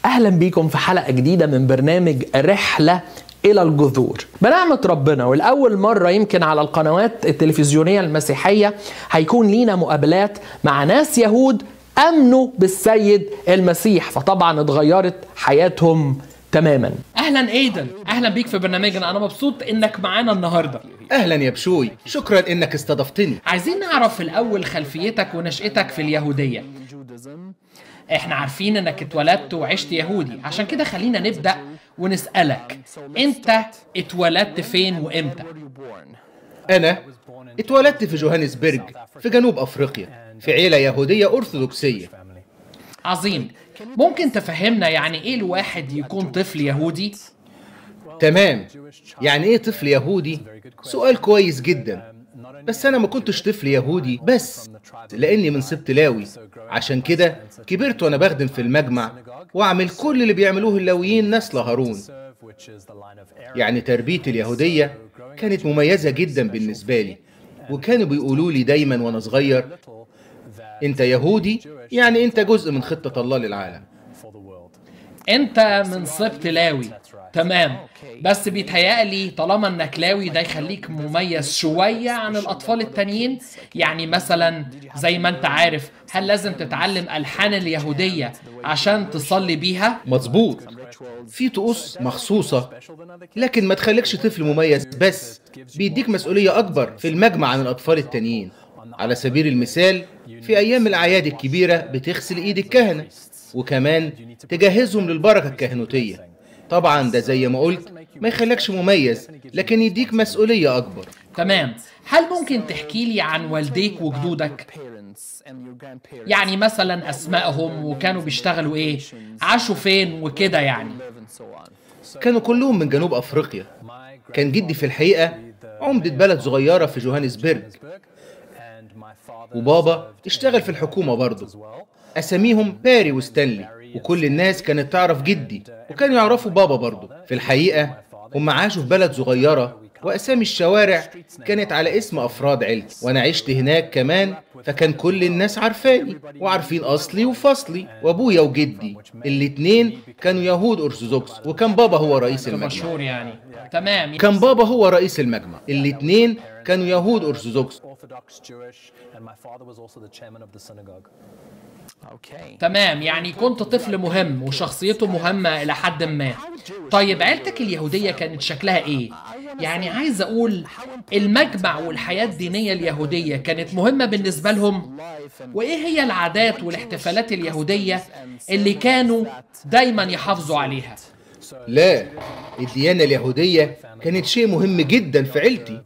اهلا بيكم في حلقه جديده من برنامج رحله الى الجذور بنعمه ربنا والاول مره يمكن على القنوات التلفزيونيه المسيحيه هيكون لينا مقابلات مع ناس يهود امنوا بالسيد المسيح فطبعا اتغيرت حياتهم تماما اهلا ايدن اهلا بيك في برنامجنا انا مبسوط انك معانا النهارده اهلا يا بشوي شكرا انك استضفتني عايزين نعرف في الاول خلفيتك ونشأتك في اليهوديه احنا عارفين انك اتولدت وعشت يهودي عشان كده خلينا نبدأ ونسألك انت اتولدت فين وامتى انا اتولدت في جوهانسبرج في جنوب افريقيا في عيله يهوديه ارثوذكسيه عظيم ممكن تفهمنا يعني ايه الواحد يكون طفل يهودي تمام يعني ايه طفل يهودي سؤال كويس جدا بس انا ما كنتش طفل يهودي بس لاني من سبط لاوي عشان كده كبرت وانا بخدم في المجمع واعمل كل اللي بيعملوه اللاويين نسل هارون يعني تربيتي اليهوديه كانت مميزه جدا بالنسبه لي وكانوا بيقولوا لي دايما وانا صغير انت يهودي يعني انت جزء من خطه الله للعالم انت من سبط لاوي تمام بس بيتهيألي طالما انك لاوي ده يخليك مميز شوية عن الأطفال التانيين يعني مثلا زي ما انت عارف هل لازم تتعلم ألحان اليهودية عشان تصلي بيها؟ مظبوط في طقوس مخصوصة لكن ما تخليكش طفل مميز بس بيديك مسؤولية أكبر في المجمع عن الأطفال التانيين على سبيل المثال في أيام الأعياد الكبيرة بتغسل إيد الكهنة وكمان تجهزهم للبركة الكهنوتية طبعا ده زي ما قلت ما يخليكش مميز لكن يديك مسؤولية أكبر تمام هل ممكن تحكي لي عن والديك وجدودك؟ يعني مثلا أسمائهم وكانوا بيشتغلوا إيه؟ عاشوا فين وكده يعني كانوا كلهم من جنوب أفريقيا كان جدي في الحقيقة عمدة بلد صغيرة في جوهانسبرج وبابا اشتغل في الحكومة برضه أساميهم باري وستانلي وكل الناس كانت تعرف جدي وكانوا يعرفوا بابا برضه في الحقيقة هم عاشوا في بلد صغيرة وأسامي الشوارع كانت على اسم أفراد عيلتي وأنا عشت هناك كمان فكان كل الناس عارفاني وعارفين أصلي وفصلي وأبويا وجدي الاتنين كانوا يهود أرثوذكس وكان بابا هو رئيس المجمع مشهور يعني تمام كان بابا هو رئيس المجمع الاتنين كانوا يهود أرثوذكس تمام يعني كنت طفل مهم وشخصيته مهمة إلى حد ما طيب عيلتك اليهودية كانت شكلها إيه؟ يعني عايز أقول المجمع والحياة الدينية اليهودية كانت مهمة بالنسبة لهم وإيه هي العادات والاحتفالات اليهودية اللي كانوا دايما يحافظوا عليها لا الديانة اليهودية كانت شيء مهم جدا في عيلتي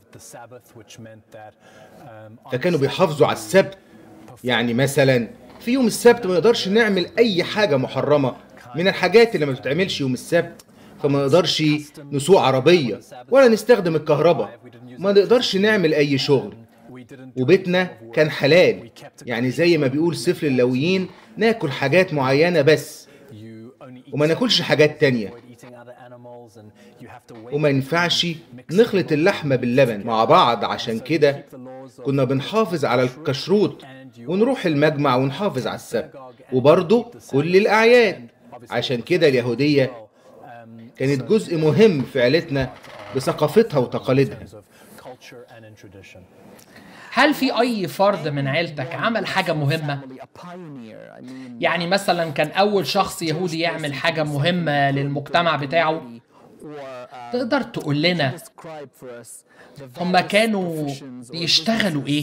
فكانوا بيحافظوا على السبت يعني مثلا في يوم السبت ما نقدرش نعمل اي حاجه محرمه من الحاجات اللي ما بتتعملش يوم السبت فما نقدرش نسوق عربيه ولا نستخدم الكهرباء ما نقدرش نعمل اي شغل وبيتنا كان حلال يعني زي ما بيقول سفر اللاويين ناكل حاجات معينه بس وما ناكلش حاجات تانية وما ينفعش نخلط اللحمة باللبن مع بعض عشان كده كنا بنحافظ على الكشروت ونروح المجمع ونحافظ على السبت وبرضه كل الأعياد عشان كده اليهودية كانت جزء مهم في عيلتنا بثقافتها وتقاليدها هل في أي فرد من عيلتك عمل حاجة مهمة؟ يعني مثلا كان أول شخص يهودي يعمل حاجة مهمة للمجتمع بتاعه تقدر تقول لنا هما كانوا بيشتغلوا ايه؟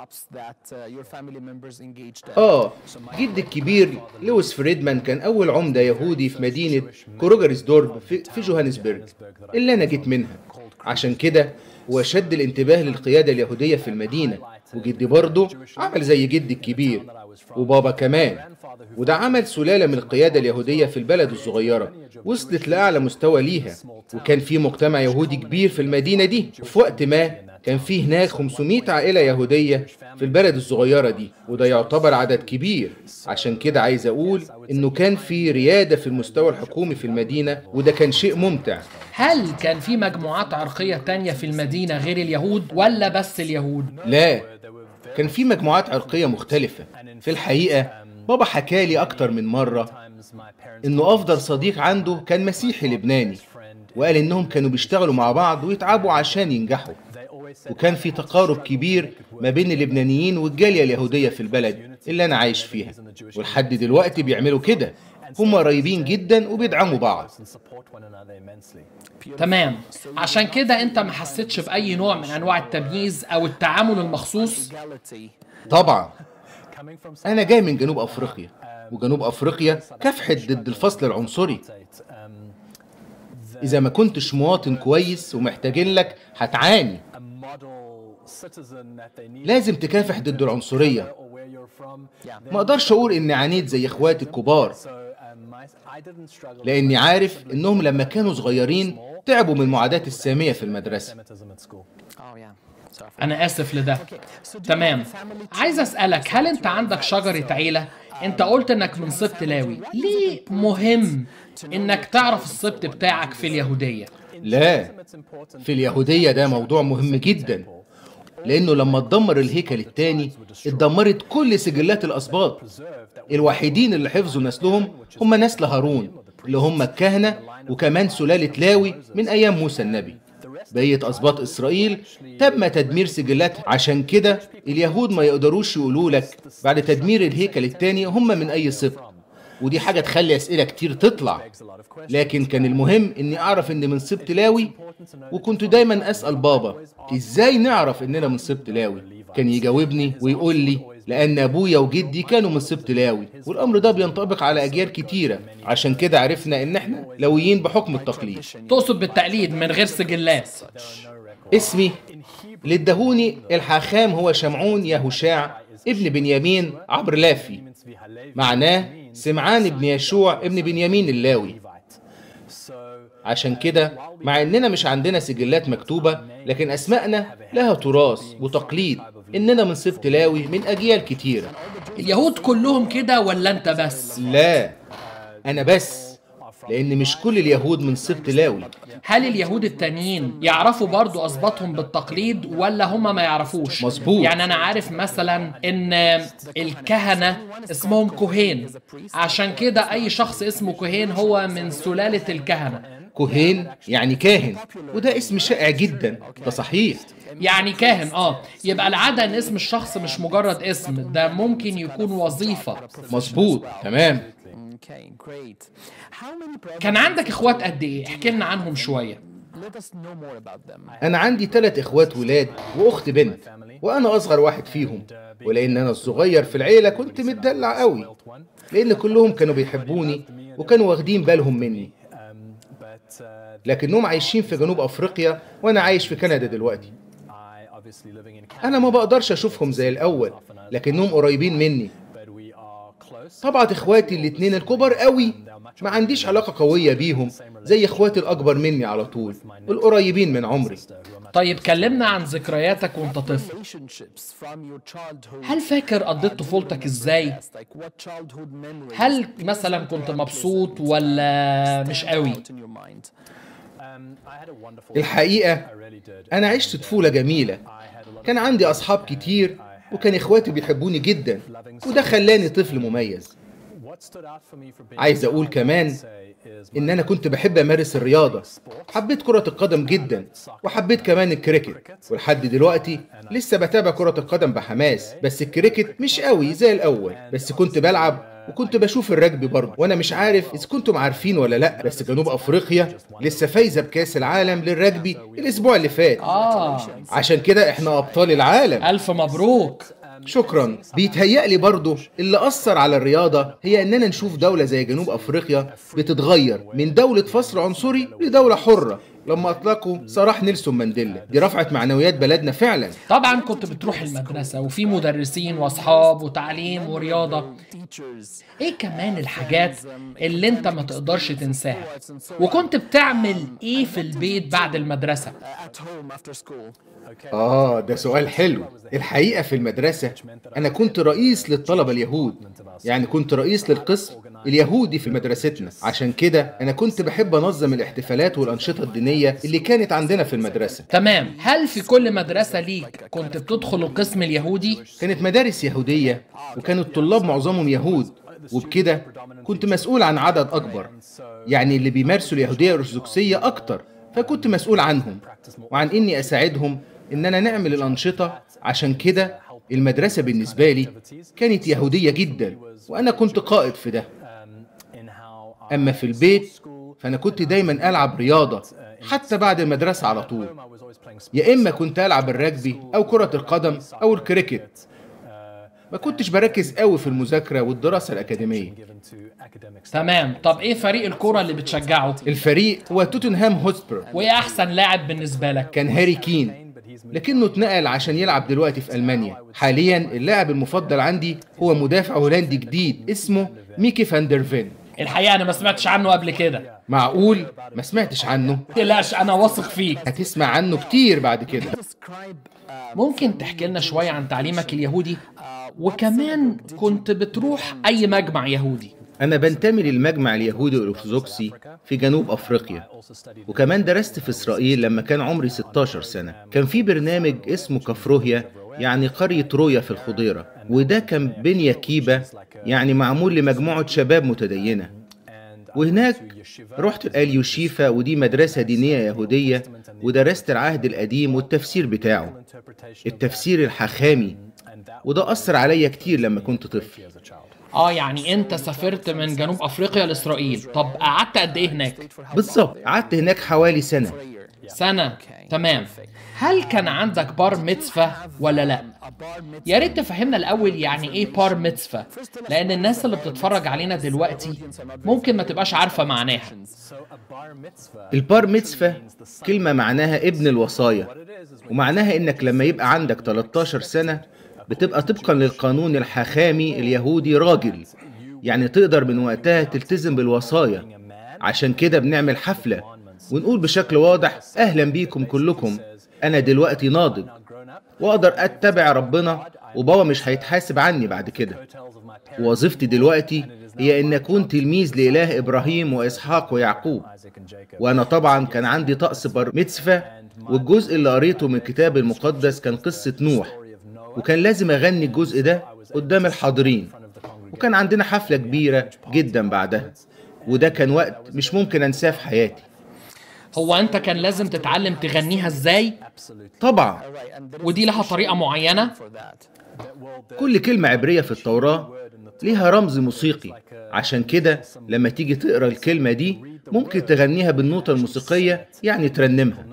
اه جدي الكبير لويس فريدمان كان اول عمده يهودي في مدينه كروجرسدورب في, في جوهانسبرج اللي انا جيت منها عشان كده هو شد الانتباه للقياده اليهوديه في المدينه وجدي برضه عمل زي جدي الكبير وبابا كمان وده عمل سلالة من القيادة اليهودية في البلد الصغيرة وصلت لأعلى مستوى ليها وكان في مجتمع يهودي كبير في المدينة دي وفي وقت ما كان في هناك 500 عائلة يهودية في البلد الصغيرة دي وده يعتبر عدد كبير عشان كده عايز أقول إنه كان في ريادة في المستوى الحكومي في المدينة وده كان شيء ممتع هل كان في مجموعات عرقية تانية في المدينة غير اليهود ولا بس اليهود؟ لا كان في مجموعات عرقية مختلفة في الحقيقة بابا حكالي أكتر من مرة إنه أفضل صديق عنده كان مسيحي لبناني وقال إنهم كانوا بيشتغلوا مع بعض ويتعبوا عشان ينجحوا وكان في تقارب كبير ما بين اللبنانيين والجالية اليهودية في البلد اللي أنا عايش فيها ولحد دلوقتي بيعملوا كده هم قريبين جدا وبيدعموا بعض تمام عشان كده انت ما حسيتش باي نوع من انواع التمييز او التعامل المخصوص طبعا أنا جاي من جنوب أفريقيا وجنوب أفريقيا كافحت ضد الفصل العنصري إذا ما كنتش مواطن كويس ومحتاجين لك هتعاني لازم تكافح ضد العنصرية ما أقدرش أقول إني عانيت زي إخواتي الكبار لأني عارف إنهم لما كانوا صغيرين تعبوا من المعاداة السامية في المدرسة انا اسف لده تمام عايز اسالك هل انت عندك شجره عيله انت قلت انك من سبط لاوي ليه مهم انك تعرف السبط بتاعك في اليهوديه لا في اليهودية ده موضوع مهم جدا لأنه لما اتدمر الهيكل التاني اتدمرت كل سجلات الأسباط الوحيدين اللي حفظوا نسلهم هم نسل هارون اللي هم الكهنة وكمان سلالة لاوي من أيام موسى النبي بقية أسباط إسرائيل تم تدمير سجلات عشان كده اليهود ما يقدروش يقولوا لك بعد تدمير الهيكل التاني هم من أي سبط ودي حاجة تخلي أسئلة كتير تطلع لكن كان المهم إني أعرف إني من سبط لاوي وكنت دايما أسأل بابا إزاي نعرف إننا من سبط لاوي كان يجاوبني ويقول لي لأن أبويا وجدي كانوا من سبط لاوي والأمر ده بينطبق على أجيال كتيرة عشان كده عرفنا إن إحنا لاويين بحكم التقليد تقصد بالتقليد من غير سجلات اسمي اللي ادهوني الحاخام هو شمعون يهوشاع ابن بنيامين عبر لافي معناه سمعان ابن يشوع ابن بنيامين اللاوي عشان كده مع اننا مش عندنا سجلات مكتوبة لكن اسمائنا لها تراث وتقليد اننا من سبط لاوي من اجيال كتيرة اليهود كلهم كده ولا انت بس لا انا بس لان مش كل اليهود من سبط لاوي هل اليهود التانيين يعرفوا برضو أسباطهم بالتقليد ولا هم ما يعرفوش؟ مظبوط. يعني أنا عارف مثلا إن الكهنة اسمهم كوهين عشان كده أي شخص اسمه كوهين هو من سلالة الكهنة كوهين يعني كاهن وده اسم شائع جدا ده صحيح يعني كاهن اه يبقى العادة ان اسم الشخص مش مجرد اسم ده ممكن يكون وظيفة مظبوط تمام Okay, great. How many brothers? كان عندك اخوات قد ايه احكي لنا عنهم شوية Let us know more about them. أنا عندي ثلاث إخوات ولاد وأخت بنت وأنا أصغر واحد فيهم ولأن أنا الصغير في العيلة كنت متدلع قوي لأن كلهم كانوا بيحبوني وكانوا واخدين بالهم مني لكنهم عايشين في جنوب أفريقيا وأنا عايش في كندا دلوقتي أنا ما بقدرش أشوفهم زي الأول لكنهم قريبين مني طبعا إخواتي الاتنين الكبار قوي ما عنديش علاقة قوية بيهم زي إخواتي الأكبر مني على طول والقريبين من عمري طيب كلمنا عن ذكرياتك وانت طفل Relationships from your childhood. هل فاكر قضيت طفولتك ازاي Like what childhood memories هل مثلا كنت مبسوط ولا مش قوي in your mind? الحقيقة أنا عشت طفولة جميلة كان عندي أصحاب كتير وكان إخواتي بيحبوني جدا وده خلاني طفل مميز عايز اقول كمان إن أنا كنت بحب أمارس الرياضة حبيت كرة القدم جدا وحبيت كمان الكريكت ولحد دلوقتي لسه بتابع كرة القدم بحماس بس الكريكت مش قوي زي الأول بس كنت بلعب وكنت بشوف الرجبي برضه وانا مش عارف اذا كنتم عارفين ولا لا بس جنوب افريقيا لسه فايزه بكاس العالم للرجبي الاسبوع اللي فات اه عشان كده احنا ابطال العالم الف مبروك شكرا بيتهيألي برضو اللي أثر على الرياضة هي إننا نشوف دولة زي جنوب أفريقيا بتتغير من دولة فصل عنصري لدولة حرة لما أطلقوا سراح نيلسون مانديلا دي رفعت معنويات بلدنا فعلا طبعا كنت بتروح المدرسة وفي مدرسين واصحاب وتعليم ورياضة Teachers. ايه كمان الحاجات اللي انت ما تقدرش تنساها وكنت بتعمل ايه في البيت بعد المدرسة uh, At home after school. آه ده سؤال حلو الحقيقة في المدرسة أنا كنت رئيس للطلبة اليهود يعني كنت رئيس للقسم اليهودي في مدرستنا عشان كده أنا كنت بحب أنظم الاحتفالات والأنشطة الدينية اللي كانت عندنا في المدرسة تمام هل في كل مدرسة ليك كنت بتدخل القسم اليهودي؟ كانت مدارس يهودية وكان الطلاب معظمهم يهود وبكده كنت مسؤول عن عدد أكبر يعني اللي بيمارسوا اليهودية الأرثوذكسية أكتر فكنت مسؤول عنهم وعن إني أساعدهم إننا نعمل الأنشطة عشان كده المدرسة بالنسبة لي كانت يهودية جدا وأنا كنت قائد في ده أما في البيت فأنا كنت دايما ألعب رياضة حتى بعد المدرسة على طول يا إما كنت ألعب الرجبي أو كرة القدم أو الكريكت ما كنتش بركز قوي في المذاكرة والدراسة الأكاديمية تمام طب ايه فريق الكرة اللي بتشجعه؟ الفريق هو توتنهام هوسبر وايه احسن لاعب بالنسبة لك؟ كان هاري كين لكنه اتنقل عشان يلعب دلوقتي في ألمانيا حاليا اللاعب المفضل عندي هو مدافع هولندي جديد اسمه ميكي فاندرفين الحقيقة انا ما سمعتش عنه قبل كده معقول ما سمعتش عنه تقلقش انا واثق فيك هتسمع عنه كتير بعد كده ممكن تحكي لنا شوية عن تعليمك اليهودي؟ وكمان كنت بتروح اي مجمع يهودي أنا بنتمي للمجمع اليهودي الأرثوذكسي في جنوب أفريقيا وكمان درست في إسرائيل لما كان عمري 16 سنة كان في برنامج اسمه كفروهيا يعني قرية رويا في الخضيرة وده كان بين يكيبة يعني معمول لمجموعة شباب متدينة وهناك رحت اليوشيفا ودي مدرسة دينية يهودية ودرست العهد القديم والتفسير بتاعه التفسير الحخامي وده أثر عليا كتير لما كنت طفل اه يعني انت سافرت من جنوب افريقيا لاسرائيل طب قعدت قد ايه هناك بالظبط قعدت هناك حوالي سنة سنة تمام هل كان عندك بار ميتزفا ولا لا يا ريت تفهمنا الاول يعني ايه بار ميتزفا لان الناس اللي بتتفرج علينا دلوقتي ممكن ما تبقاش عارفة معناها البار ميتزفا كلمة معناها ابن الوصايا ومعناها انك لما يبقى عندك 13 سنة بتبقى طبقا للقانون الحخامي اليهودي راجل يعني تقدر من وقتها تلتزم بالوصايا عشان كده بنعمل حفلة ونقول بشكل واضح أهلا بيكم كلكم أنا دلوقتي ناضج وأقدر أتبع ربنا وبابا مش هيتحاسب عني بعد كده ووظيفتي دلوقتي هي أن أكون تلميذ لإله إبراهيم وإسحاق ويعقوب وأنا طبعا كان عندي طقس بار ميتسفة والجزء اللي قريته من الكتاب المقدس كان قصة نوح وكان لازم أغني الجزء ده قدام الحاضرين وكان عندنا حفلة كبيرة جدا بعدها وده كان وقت مش ممكن أنساه في حياتي هو انت كان لازم تتعلم تغنيها ازاي طبعا ودي لها طريقة معينة كل كلمة عبرية في التوراة ليها رمز موسيقي عشان كده لما تيجي تقرا الكلمة دي ممكن تغنيها بالنوتة الموسيقية يعني ترنمها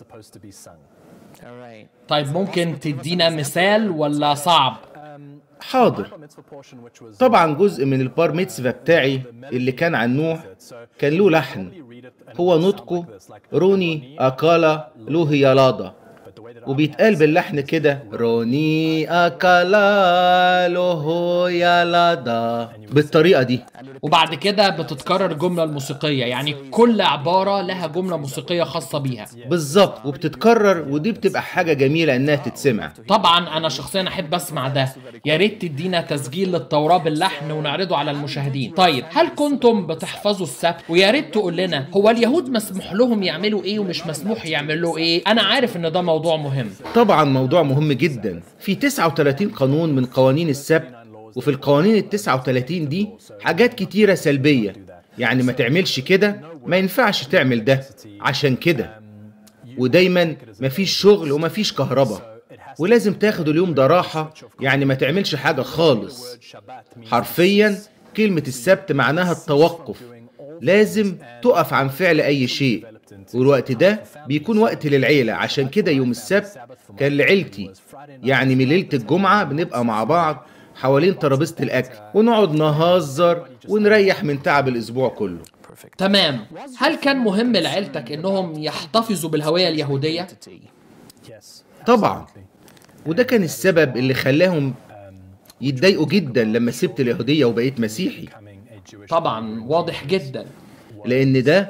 طيب ممكن تدينا مثال ولا صعب حاضر طبعا جزء من البار ميتسفا بتاعي اللي كان عن نوح كان له لحن هو نطقه روني أكالا لوهي يلادا وبيتقال باللحن كده روني أكالا لوهو يلادا بالطريقة دي وبعد كده بتتكرر الجملة الموسيقية يعني كل عبارة لها جملة موسيقية خاصة بيها بالظبط وبتتكرر ودي بتبقى حاجة جميلة إنها تتسمع طبعا انا شخصيا احب اسمع ده يا ريت تدينا تسجيل للتوراة باللحن ونعرضه على المشاهدين طيب هل كنتم بتحفظوا السبت ويا ريت تقول لنا هو اليهود مسموح لهم يعملوا ايه ومش مسموح يعملوا ايه انا عارف ان ده موضوع مهم طبعا موضوع مهم جدا في 39 قانون من قوانين السبت وفي القوانين ال 39 دي حاجات كتيرة سلبية يعني ما تعملش كده ما ينفعش تعمل ده عشان كده ودايما مفيش شغل ومفيش كهرباء ولازم تاخد اليوم ده راحة يعني ما تعملش حاجة خالص حرفيا كلمة السبت معناها التوقف لازم تقف عن فعل أي شيء والوقت ده بيكون وقت للعيلة عشان كده يوم السبت كان لعيلتي يعني من ليلة الجمعة بنبقى مع بعض حوالين ترابيزة الأكل ونقعد نهزر ونريح من تعب الأسبوع كله تمام هل كان مهم لعيلتك انهم يحتفظوا بالهوية اليهودية طبعا وده كان السبب اللي خلاهم يتضايقوا جدا لما سبت اليهودية وبقيت مسيحي طبعا واضح جدا لأن ده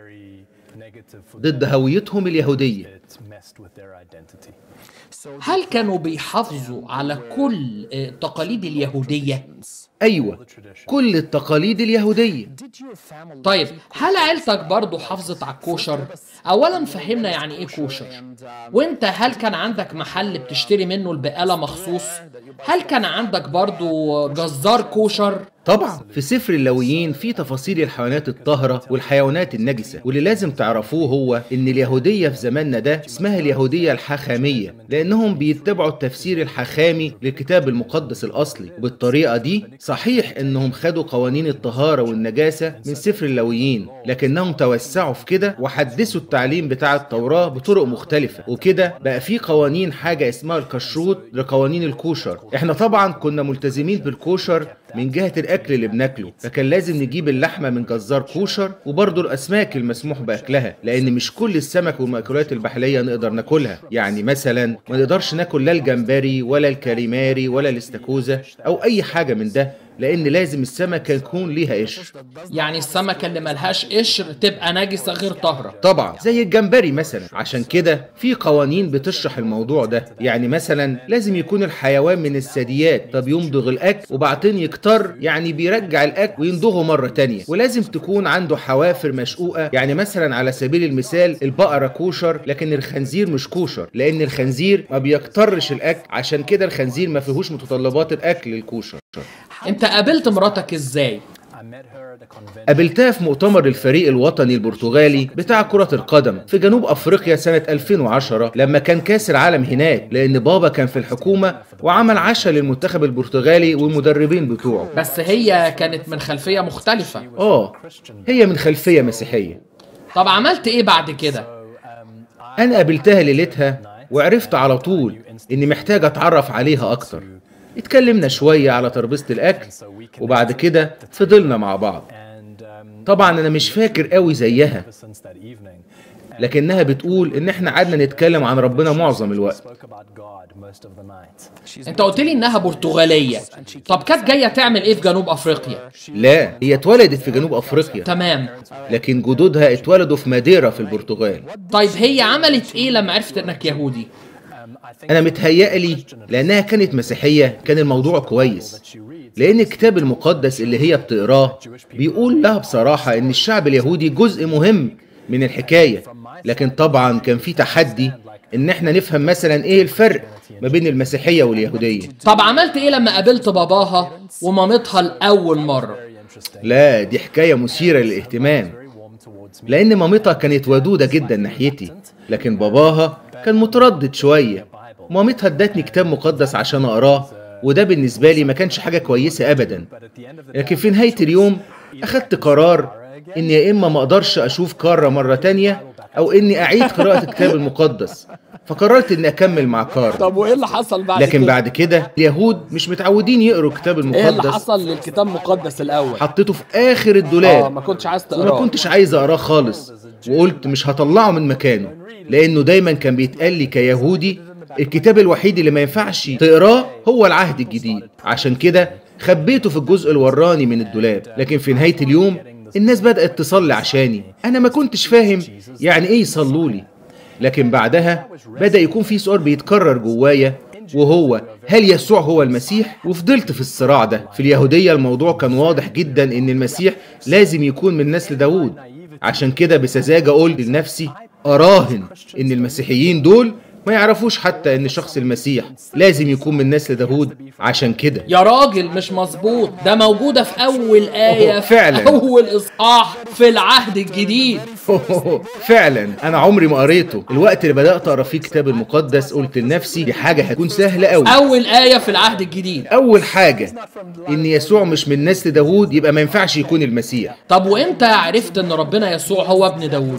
ضد هويتهم اليهودية هل كانوا بيحافظوا على كل آه، تقاليد اليهودية أيوة كل التقاليد اليهودية Did your family طيب هل عيلتك برضو حافظت على الكوشر؟ أولا فهمنا يعني إيه كوشر وإنت هل كان عندك محل بتشتري منه البقالة مخصوص؟ هل كان عندك برضو جزار كوشر؟ طبعا في سفر اللويين في تفاصيل الحيوانات الطاهرة والحيوانات النجسة واللي لازم تعرفوه هو ان اليهودية في زماننا ده اسمها اليهودية الحاخامية لانهم بيتبعوا التفسير الحاخامي للكتاب المقدس الاصلي وبالطريقة دي صحيح انهم خدوا قوانين الطهارة والنجاسة من سفر اللويين لكنهم توسعوا في كده وحدثوا التعليم بتاع التوراة بطرق مختلفة وكده بقى في قوانين حاجة اسمها الكشروت لقوانين الكوشر احنا طبعا كنا ملتزمين بالكوشر من جهة الأكل اللي بناكله فكان لازم نجيب اللحمة من جزار كوشر وبرضه الأسماك المسموح بأكلها لأن مش كل السمك والمأكولات البحرية نقدر ناكلها يعني مثلا ما نقدرش ناكل لا الجمبري ولا الكاليماري ولا الاستاكوزا أو أي حاجة من ده لأن لازم السمكة يكون ليها قشر يعني السمكة اللي ملهاش قشر تبقى نجسة غير طاهرة طبعا زي الجمبري مثلا عشان كده في قوانين بتشرح الموضوع ده يعني مثلا لازم يكون الحيوان من الثدييات طب يمضغ الاكل وبعدين يكتر يعني بيرجع الاكل ويمضغه مره تانية ولازم تكون عنده حوافر مشقوقه يعني مثلا على سبيل المثال البقره كوشر لكن الخنزير مش كوشر لان الخنزير ما بيكترش الاكل عشان كده الخنزير ما فيهوش متطلبات الاكل الكوشر انت قابلت مراتك ازاي؟ I met her at a convention. قابلتها في مؤتمر الفريق الوطني البرتغالي بتاع كرة القدم في جنوب أفريقيا سنة 2010 لما كان كاس العالم هناك لأن بابا كان في الحكومة وعمل عشاء للمنتخب البرتغالي والمدربين بتوعه بس هي كانت من خلفية مختلفة آه هي من خلفية مسيحية طب عملت ايه بعد كده؟ أنا قابلتها ليلتها وعرفت على طول إني محتاج أتعرف عليها أكتر اتكلمنا شوية على ترابيزة الأكل وبعد كده فضلنا مع بعض And um, طبعا أنا مش فاكر قوي زيها since that evening, لكنها بتقول إن إحنا قعدنا نتكلم عن ربنا معظم الوقت spoke about God most of the night. انت قلت لي انها برتغالية طب كانت جاية تعمل ايه في جنوب افريقيا؟ لا هي اتولدت في جنوب أفريقيا تمام لكن جدودها اتولدوا في ماديرا في البرتغال طيب هي عملت ايه لما عرفت انك يهودي؟ أنا متهيألي لأنها كانت مسيحية كان الموضوع كويس لأن الكتاب المقدس اللي هي بتقراه بيقول لها بصراحة إن الشعب اليهودي جزء مهم من الحكاية لكن طبعا كان في تحدي إن إحنا نفهم مثلا إيه الفرق ما بين المسيحية واليهودية طب عملت ايه لما قابلت باباها ومامتها لأول مرة؟ لا دي حكاية مثيرة للاهتمام لأن مامتها كانت ودودة جدا ناحيتي لكن باباها كان متردد شوية مامتها ادتني كتاب مقدس عشان أقراه وده بالنسبة لي ما كانش حاجة كويسة أبدا لكن في نهاية اليوم أخدت قرار إني يا إما ما أقدرش أشوف كارة مرة تانية أو إني أعيد قراءة الكتاب المقدس فقررت إني أكمل مع كارة طب وايه اللي حصل بعد لكن بعد كده اليهود مش متعودين يقروا الكتاب ايه اللي المقدس حصل للكتاب المقدس الاول؟ حطيته في آخر اه الدولاب ما كنتش عايز وما تقراه كنتش عايز اقراه خالص وقلت مش هطلعه من مكانه لانه دايما كان بيتقال لي كيهودي الكتاب الوحيد اللي ما ينفعش تقراه هو العهد الجديد عشان كده خبيته في الجزء الوراني من الدولاب لكن في نهاية اليوم الناس بدأت تصلي عشاني أنا ما كنتش فاهم يعني إيه يصلوا لي لكن بعدها بدأ يكون في سؤال بيتكرر جوايا وهو هل يسوع هو المسيح؟ وفضلت في الصراع ده في اليهودية الموضوع كان واضح جدا إن المسيح لازم يكون من نسل داوود عشان كده بسذاجة قلت لنفسي أراهن إن المسيحيين دول ما يعرفوش حتى إن شخص المسيح لازم يكون من نسل داوود عشان كده يا راجل مش مظبوط ده موجودة في أول آية في فعلاً. أول إصحاح في العهد الجديد فعلا انا عمري ما قريته الوقت اللي بدات اقرا فيه الكتاب المقدس قلت لنفسي دي حاجه هتكون سهله قوي أول آية في العهد الجديد اول حاجه ان يسوع مش من نسل داوود يبقى ما ينفعش يكون المسيح طب وإمتى عرفت إن ربنا يسوع هو ابن داوود؟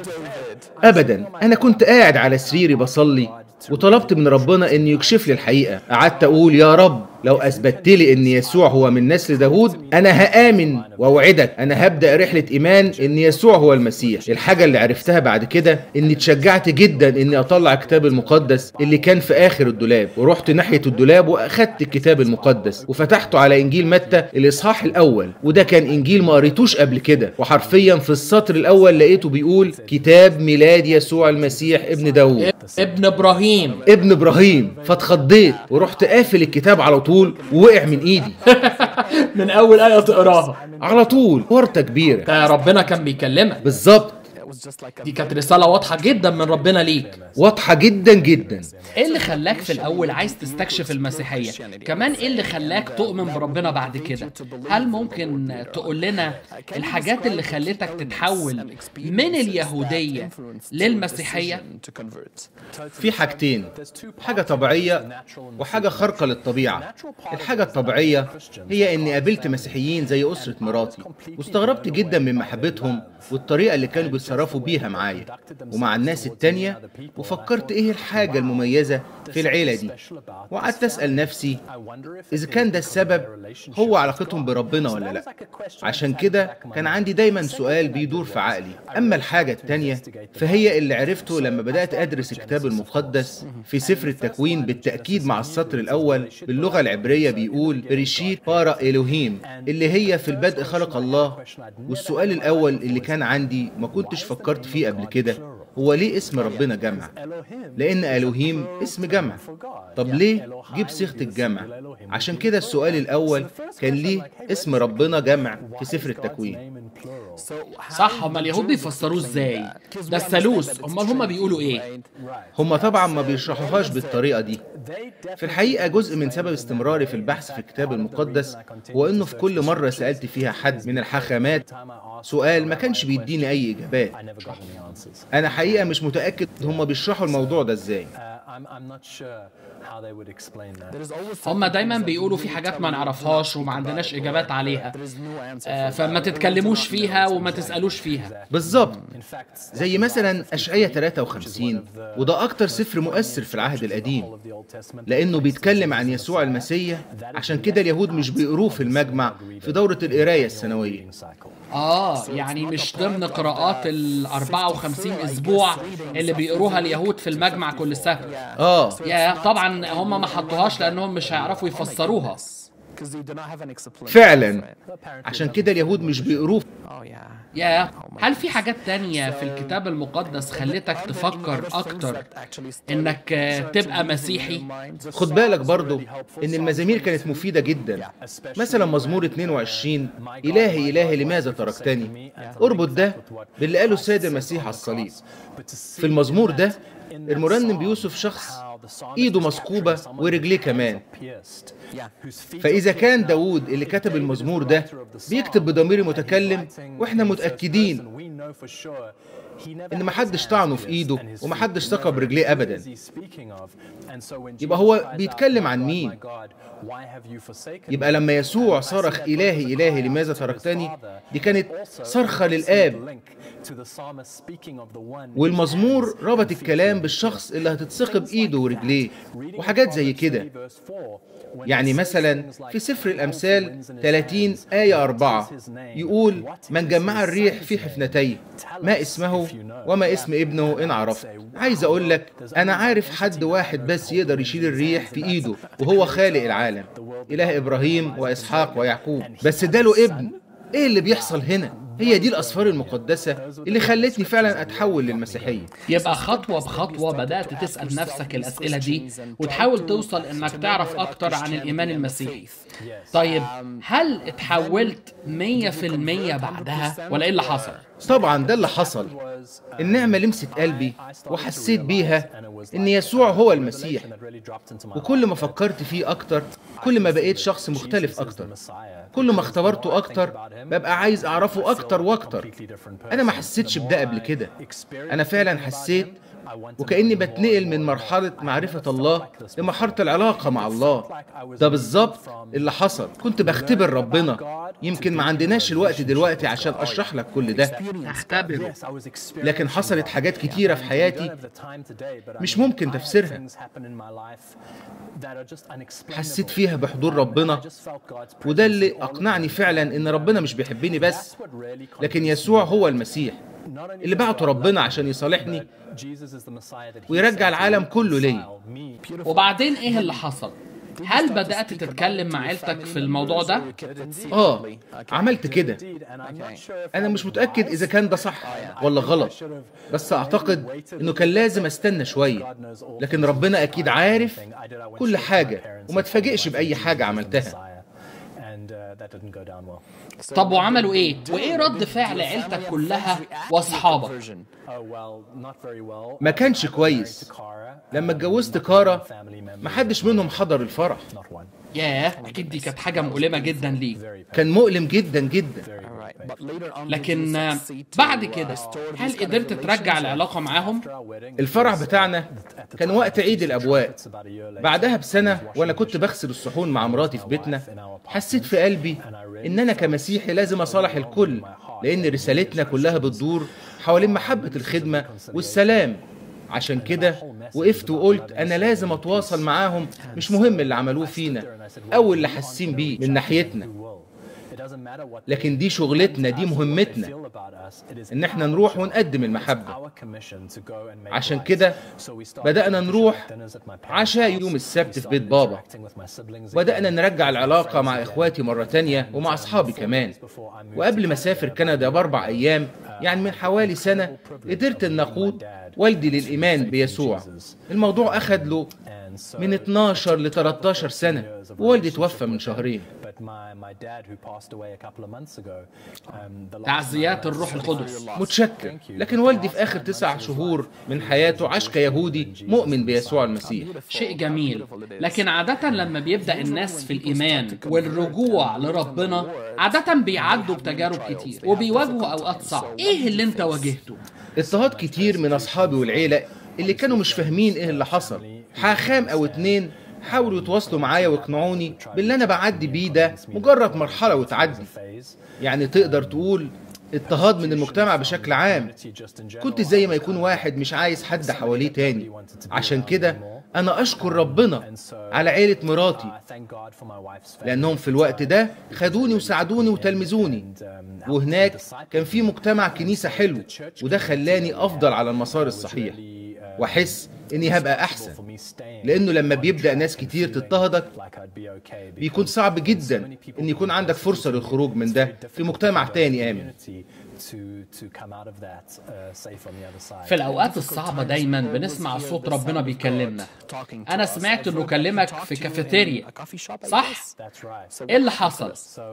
ابدا انا كنت قاعد على سريري بصلي وطلبت من ربنا ان يكشف لي الحقيقه قعدت اقول يا رب لو اثبتت لي ان يسوع هو من نسل داوود انا هامن واوعدك انا هبدا رحله ايمان ان يسوع هو المسيح الحاجه اللي عرفتها بعد كده اني اتشجعت جدا اني اطلع الكتاب المقدس اللي كان في اخر الدولاب ورحت ناحيه الدولاب واخدت الكتاب المقدس وفتحته على انجيل متى الاصحاح الاول وده كان انجيل ما قريتوش قبل كده وحرفيا في السطر الاول لقيته بيقول كتاب ميلاد يسوع المسيح ابن داوود ابن إبراهيم ابن ابراهيم فاتخضيت ورحت قافل الكتاب على طول ووقع من ايدي من اول ايه تقراها على طول ورطة كبيرة ده ربنا كان بيكلمك بالظبط It was just like a دي كانت رساله واضحه جدا من ربنا ليك واضحة جدا جدا ايه اللي خلاك في الاول عايز تستكشف المسيحيه كمان ايه اللي خلاك تؤمن بربنا بعد كده هل ممكن تقول لنا الحاجات اللي خلتك تتحول من اليهوديه للمسيحيه to convert. في حاجتين حاجة طبيعية وحاجة خارقة للطبيعة الحاجة الطبيعية هي إني قابلت مسيحيين زي أسرة مراتي واستغربت جدا من محبتهم والطريقة اللي كانوا بيتصرفوا بيها معايا ومع الناس التانية وفكرت إيه الحاجة المميزة في العيلة دي وقعدت أسأل نفسي إذا كان ده السبب هو علاقتهم بربنا ولا لأ عشان كده كان عندي دايما سؤال بيدور في عقلي أما الحاجة التانية فهي اللي عرفته لما بدأت أدرس الكتاب المقدس في سفر التكوين بالتأكيد مع السطر الأول باللغة العبرية بيقول بريشيت بارا إلوهيم اللي هي في البدء خلق الله والسؤال الأول اللي كان عندي ما كنتش فكرت فيه قبل كده هو ليه اسم ربنا جمع لأن ألوهيم اسم جمع طب ليه جيب صيغة الجمع عشان كده السؤال الأول كان ليه اسم ربنا جمع في سفر التكوين صح هما اليهود بيفسروه ازاي ده الثالوث امال هما بيقولوا ايه هم طبعا ما بيشرحوهاش بالطريقة دي في الحقيقة جزء من سبب استمراري في البحث في الكتاب المقدس هو إنه في كل مرة سألت فيها حد من الحاخامات سؤال ما كانش بيديني أي إجابات أنا حقيقة مش متأكد هم بيشرحوا الموضوع ده إزاي There is always هما دايما بيقولوا في حاجات ما نعرفهاش وما عندناش اجابات عليها there is no answer. آه، فما تتكلموش فيها وما تسالوش فيها بالظبط زي مثلا أشعية 53 وده أكتر سفر مؤثر في العهد القديم لأنه بيتكلم عن يسوع المسيح عشان كده اليهود مش بيقروه في المجمع في دورة القراية السنوية اه يعني مش ضمن قراءات ال 54 اسبوع اللي بيقروها اليهود في المجمع كل سنه آه يا طبعا هم ما حطوهاش لانهم مش هيعرفوا يفسروها Because they do not have an explanation. فعلا for it. عشان كده اليهود مش بيقروه Oh yeah. يا هل في حاجات تانية في الكتاب المقدس خلتك تفكر اكتر انك آه، تبقى مسيحي خد بالك برضو ان المزامير كانت مفيدة جدا مثلا مزمور 22 إلهي إلهي لماذا تركتني اربط ده باللي قاله السيد المسيح على الصليب في المزمور ده المرنم بيوصف شخص ايده مثقوبة ورجليه كمان فإذا كان داوود اللي كتب المزمور ده بيكتب بضمير متكلم وإحنا متأكدين إن محدش طعنه في إيده ومحدش ثقب برجليه أبدا يبقى هو بيتكلم عن مين؟ يبقى لما يسوع صرخ إلهي إلهي لماذا تركتني دي كانت صرخة للآب والمزمور ربط الكلام بالشخص اللي هتتثقب ايده ورجليه وحاجات زي كده يعني مثلا في سفر الأمثال 30 آية 4 يقول من جمع الريح في حفنتيه ما اسمه وما اسم ابنه إن عرفت عايز أقول لك أنا عارف حد واحد بس يقدر يشيل الريح في إيده وهو خالق العالم إله إبراهيم وإسحاق ويعقوب بس اداله ابن إيه اللي بيحصل هنا؟ هي دي الأسفار المقدسة اللي خلتني فعلا أتحول للمسيحية يبقى خطوة بخطوة بدأت تسأل نفسك الأسئلة دي وتحاول توصل إنك تعرف أكتر عن الإيمان المسيحي طيب هل اتحولت 100% بعدها ولا إيه اللي حصل؟ طبعا ده اللي حصل النعمة لمست قلبي وحسيت بيها إن يسوع هو المسيح وكل ما فكرت فيه أكتر كل ما بقيت شخص مختلف أكتر كل ما اختبرته أكتر ببقى عايز أعرفه أكتر وأكتر أنا ما حسيتش بده قبل كده أنا فعلا حسيت وكأني بتنقل من مرحلة معرفة الله لمرحلة العلاقة مع الله ده بالظبط اللي حصل كنت بختبر ربنا يمكن ما عندناش الوقت دلوقتي عشان أشرح لك كل ده اختبره لكن حصلت حاجات كتيرة في حياتي مش ممكن تفسيرها حسيت فيها بحضور ربنا وده اللي أقنعني فعلا إن ربنا مش بيحبني بس لكن يسوع هو المسيح اللي بعته ربنا عشان يصالحني ويرجع العالم كله ليا وبعدين إيه اللي حصل؟ هل بدأت تتكلم مع عيلتك في الموضوع ده؟ اه عملت كده انا مش متاكد اذا كان ده صح ولا غلط بس اعتقد انه كان لازم استنى شويه لكن ربنا اكيد عارف كل حاجه وما تفاجئش باي حاجه عملتها طب وعملوا ايه؟ وايه رد فعل عيلتك كلها واصحابك؟ ما كانش كويس لما اتجوزت كارا محدش منهم حضر الفرح ياه اكيد دي كانت حاجه مؤلمه جدا ليك كان مؤلم جدا جدا لكن آه، بعد كده هل قدرت ترجع العلاقه معاهم؟ الفرح بتاعنا كان وقت عيد الابواب بعدها بسنه وانا كنت بغسل الصحون مع مراتي في بيتنا حسيت في قلبي ان انا كمسيحي لازم اصالح الكل لان رسالتنا كلها بتدور حوالين محبه الخدمه والسلام عشان كده وقفت وقلت انا لازم اتواصل معاهم مش مهم اللي عملوه فينا او اللي حاسين بيه من ناحيتنا لكن دي شغلتنا دي مهمتنا ان احنا نروح ونقدم المحبه عشان كده بدأنا نروح عشاء يوم السبت في بيت بابا بدأنا نرجع العلاقة مع إخواتي مرة تانية ومع أصحابي كمان وقبل ما أسافر كندا بأربع أيام يعني من حوالي سنة قدرت أن أقود والدي للإيمان بيسوع الموضوع أخد له من 12 ل 13 سنة ووالدي توفى من شهرين تعزيات الروح القدس متشكر لكن والدي في آخر تسع شهور من حياته عاش كيهودي مؤمن بيسوع المسيح شيء جميل لكن عادة لما بيبدأ الناس في الإيمان والرجوع لربنا عادة بيعدوا بتجارب كتير وبيواجهوا أوقات صعبة إيه اللي أنت واجهته؟ اضطهاد كتير من أصحابي والعيلة اللي كانوا مش فاهمين إيه اللي حصل حاخام أو اتنين حاولوا يتواصلوا معايا ويقنعوني باللي أنا بعدي بيه ده مجرد مرحلة وتعدي يعني تقدر تقول اضطهاد من المجتمع بشكل عام كنت زي ما يكون واحد مش عايز حد حواليه تاني عشان كده أنا أشكر ربنا على عيلة مراتي لأنهم في الوقت ده خدوني وساعدوني وتلمذوني وهناك كان في مجتمع كنيسة حلو وده خلاني أفضل على المسار الصحيح وأحس إني هبقى أحسن لأنه لما بيبدأ ناس كتير تضطهدك بيكون صعب جدا إن يكون عندك فرصة للخروج من ده في مجتمع تاني آمن في الأوقات الصعبة دايما بنسمع صوت ربنا بيكلمنا أنا سمعت إنه كلمك في كافيتيريا صح؟ إيه اللي حصل؟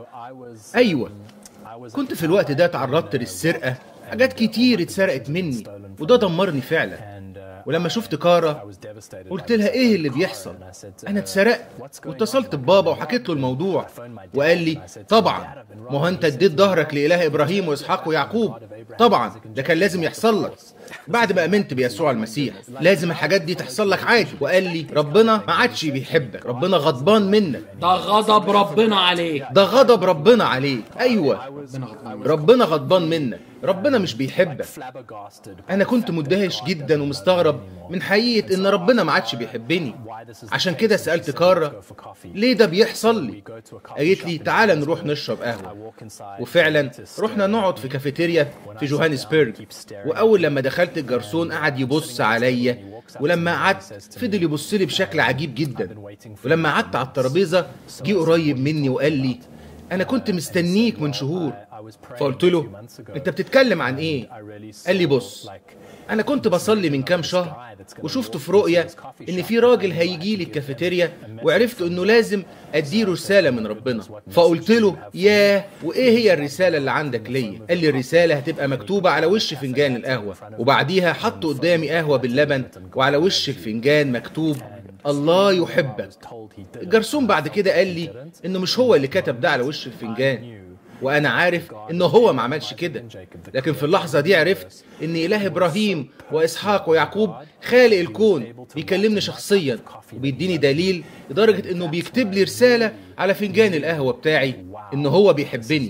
أيوة كنت في الوقت ده تعرضت للسرقة حاجات كتير اتسرقت مني وده دمرني فعلا ولما شفت كارا قلت لها ايه اللي بيحصل انا اتسرقت واتصلت ببابا وحكيت له الموضوع وقال لي طبعا ما هو انت اديت ظهرك لاله ابراهيم واسحاق ويعقوب طبعا ده كان لازم يحصل لك بعد ما امنت بيسوع المسيح لازم الحاجات دي تحصل لك عادي وقال لي ربنا ما عادش بيحبك ربنا غضبان منك ده غضب ربنا عليك ده غضب ربنا عليك ايوه ربنا غضبان ربنا غضبان منك ربنا مش بيحبك انا كنت مندهش جدا ومستغرب من حقيقه ان ربنا ما عادش بيحبني عشان كده سالت كارا ليه ده بيحصل لي قالت لي تعالى نروح نشرب قهوه وفعلا رحنا نقعد في كافيتيريا في جوهانسبرج واول لما دخلت الجرسون قعد يبص عليا ولما قعدت فضل يبص لي بشكل عجيب جدا ولما قعدت على الترابيزه جه قريب مني وقال لي انا كنت مستنيك من شهور فقلت له انت بتتكلم عن ايه قال لي بص انا كنت بصلي من كام شهر وشفت في رؤية ان في راجل هيجي لي الكافيتيريا وعرفت انه لازم اديله رسالة من ربنا فقلت له ياه وايه هي الرسالة اللي عندك ليا قال لي الرسالة هتبقى مكتوبة على وش فنجان القهوة وبعديها حط قدامي قهوة باللبن وعلى وش الفنجان مكتوب الله يحبك الجرسون بعد كده قال لي انه مش هو اللي كتب ده على وش الفنجان وانا عارف انه هو ما عملش كده لكن في اللحظه دي عرفت ان اله ابراهيم واسحاق ويعقوب خالق الكون بيكلمني شخصيا وبيديني دليل لدرجه انه بيكتب لي رساله على فنجان القهوه بتاعي ان هو بيحبني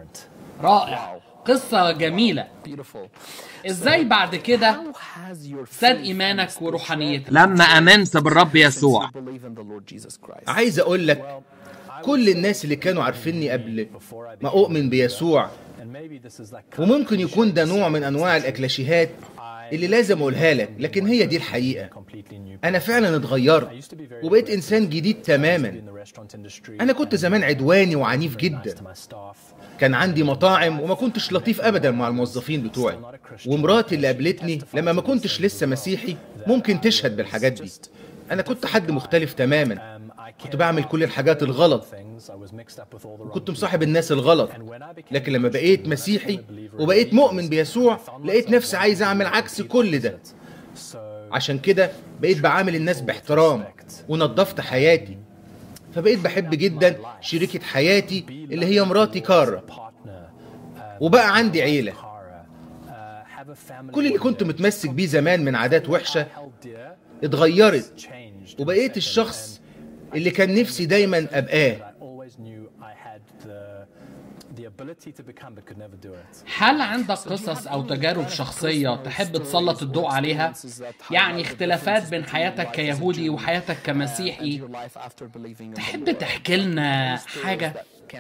رائع قصة جميلة ازاي بعد كده زاد ايمانك وروحانيتك لما امنت بالرب يسوع عايز اقول لك كل الناس اللي كانوا عارفيني قبل ما اؤمن بيسوع وممكن يكون ده نوع من انواع الاكلاشيهات اللي لازم اقولها لك لكن هي دي الحقيقة انا فعلا اتغيرت وبقيت انسان جديد تماما انا كنت زمان عدواني وعنيف جدا كان عندي مطاعم وما كنتش لطيف ابدا مع الموظفين بتوعي ومراتي اللي قابلتني لما ما كنتش لسه مسيحي ممكن تشهد بالحاجات دي انا كنت حد مختلف تماما كنت بعمل كل الحاجات الغلط وكنت مصاحب الناس الغلط لكن لما بقيت مسيحي وبقيت مؤمن بيسوع لقيت نفسي عايز اعمل عكس كل ده عشان كده بقيت بعامل الناس باحترام ونظفت حياتي فبقيت بحب جدا شريكة حياتي اللي هي مراتي كارا وبقى عندي عيلة كل اللي كنت متمسك بيه زمان من عادات وحشة اتغيرت وبقيت الشخص اللي كان نفسي دايما ابقاه هل عندك قصص أو تجارب شخصية تحب تسلط الضوء عليها؟ يعني اختلافات بين حياتك كيهودي وحياتك كمسيحي تحب تحكي لنا حاجة؟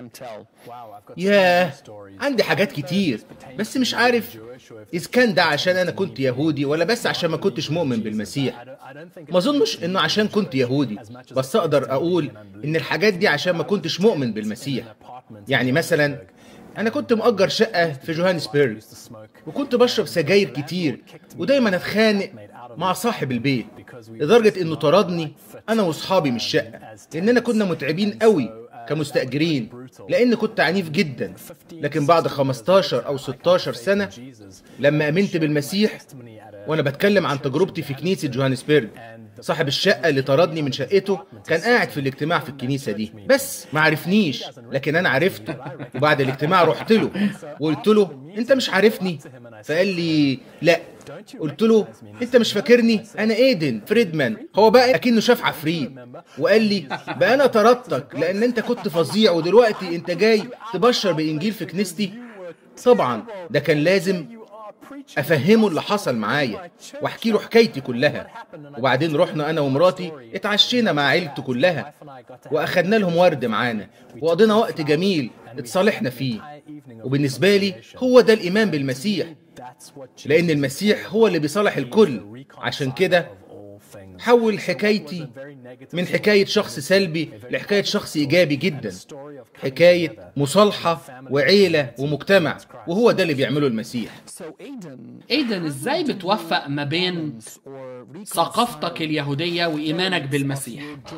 ياه عندي حاجات كتير بس مش عارف إذا كان ده عشان أنا كنت يهودي ولا بس عشان ما كنتش مؤمن بالمسيح ما أظنش إنه عشان كنت يهودي بس أقدر أقول إن الحاجات دي عشان ما كنتش مؤمن بالمسيح يعني مثلا أنا كنت مأجر شقة في جوهانسبرج وكنت بشرب سجاير كتير ودايما أتخانق مع صاحب البيت لدرجة إنه طردني أنا وأصحابي من الشقة لأننا كنا متعبين قوي كمستأجرين لأن كنت عنيف جدا لكن بعد 15 أو 16 سنة لما أمنت بالمسيح وأنا بتكلم عن تجربتي في كنيسة جوهانسبرج صاحب الشقة اللي طردني من شقته كان قاعد في الاجتماع في الكنيسة دي بس ما عرفنيش لكن أنا عرفته وبعد الاجتماع رحت له وقلت له أنت مش عارفني فقال لي لا قلت له انت مش فاكرني انا ايدن فريدمان هو بقى اكنه شاف عفريت وقال لي بقى انا طردتك لان انت كنت فظيع ودلوقتي انت جاي تبشر بانجيل في كنيستي طبعا ده كان لازم افهمه اللي حصل معايا واحكي له حكايتي كلها وبعدين رحنا انا ومراتي اتعشينا مع عيلته كلها واخدنا لهم ورد معانا وقضينا وقت جميل اتصالحنا فيه وبالنسبه لي هو ده الايمان بالمسيح لان المسيح هو اللي بيصالح الكل عشان كده حول حكايتي من حكاية شخص سلبي لحكاية شخص إيجابي جدا حكاية مصالحة وعيلة ومجتمع وهو ده اللي بيعمله المسيح ايدن ازاي بتوفق ما بين ثقافتك اليهودية وإيمانك بالمسيح؟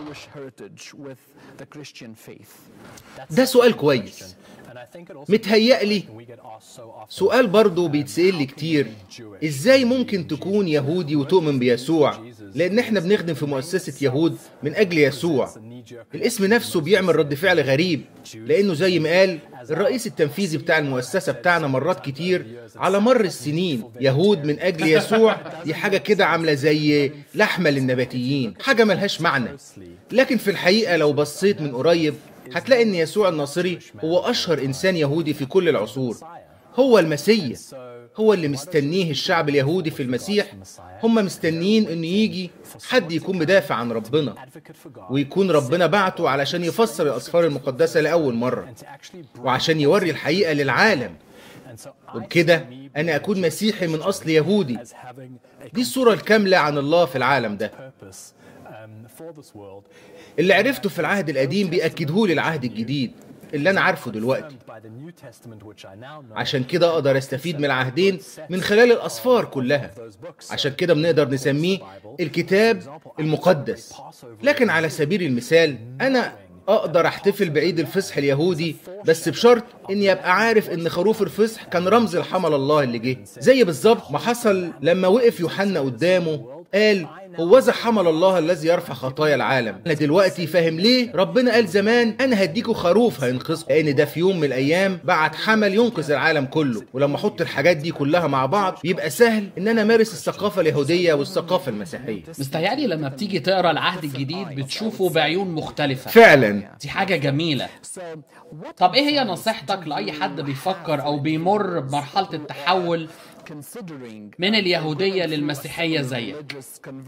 ده سؤال كويس متهيألي سؤال برضه بيتسأل لي كتير ازاي ممكن تكون يهودي وتؤمن بيسوع لان احنا بنخدم في مؤسسة يهود من اجل يسوع الاسم نفسه بيعمل رد فعل غريب لانه زي ما قال الرئيس التنفيذي بتاع المؤسسة بتاعنا مرات كتير على مر السنين يهود من اجل يسوع دي حاجة كده عاملة زي لحمة للنباتيين حاجة ملهاش معنى لكن في الحقيقة لو بصيت من قريب هتلاقي ان يسوع الناصري هو اشهر انسان يهودي في كل العصور هو المسيح هو اللي مستنيه الشعب اليهودي في المسيح هم مستنيين انه يجي حد يكون مدافع عن ربنا ويكون ربنا بعته علشان يفسر الاسفار المقدسه لاول مره وعشان يوري الحقيقه للعالم وبكده انا اكون مسيحي من اصل يهودي دي الصوره الكامله عن الله في العالم ده اللي عرفته في العهد القديم بيأكدهولي العهد الجديد اللي أنا عارفه دلوقتي عشان كده أقدر أستفيد من العهدين من خلال الأسفار كلها عشان كده بنقدر نسميه الكتاب المقدس لكن على سبيل المثال أنا أقدر أحتفل بعيد الفصح اليهودي بس بشرط إني أبقى عارف إن خروف الفصح كان رمز الحمل الله اللي جه زي بالظبط ما حصل لما وقف يوحنا قدامه قال هوذا حمل الله الذي يرفع خطايا العالم انا دلوقتي فاهم ليه ربنا قال زمان انا هديكوا خروف هينقذكم لان ده في يوم من الايام بعت حمل ينقذ العالم كله ولما احط الحاجات دي كلها مع بعض يبقى سهل ان انا امارس الثقافه اليهوديه والثقافه المسيحيه مستهيألي لما بتيجي تقرا العهد الجديد بتشوفه بعيون مختلفة فعلا دي حاجة جميلة طب ايه هي نصيحتك لأي حد بيفكر أو بيمر بمرحلة التحول من اليهودية للمسيحية زيك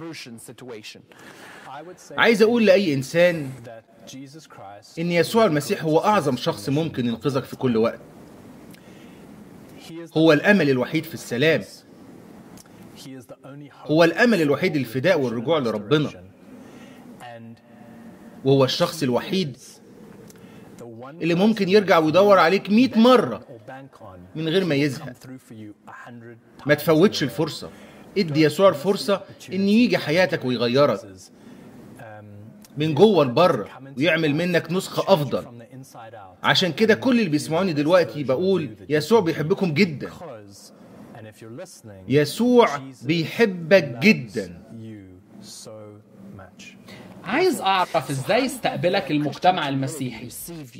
عايز اقول لاي انسان ان يسوع المسيح هو اعظم شخص ممكن ينقذك في كل وقت هو الامل الوحيد في السلام He is the only hope هو الأمل الوحيد للفداء والرجوع لربنا and وهو الشخص الوحيد the one اللي ممكن يرجع ويدور عليك 100 مرة or bank on من غير ما يزهق come through for you a hundred ما تفوتش الفرصة ادي يسوع الفرصة ان يجي حياتك ويغيرك times من جوه لبره ويعمل منك نسخة افضل from the inside out. عشان كده كل اللي بيسمعوني دلوقتي بقول يسوع بيحبكم جدا Because, and if you're listening, يسوع Jesus بيحبك loves جدا you so much. عايز اعرف ازاي استقبلك المجتمع المسيحي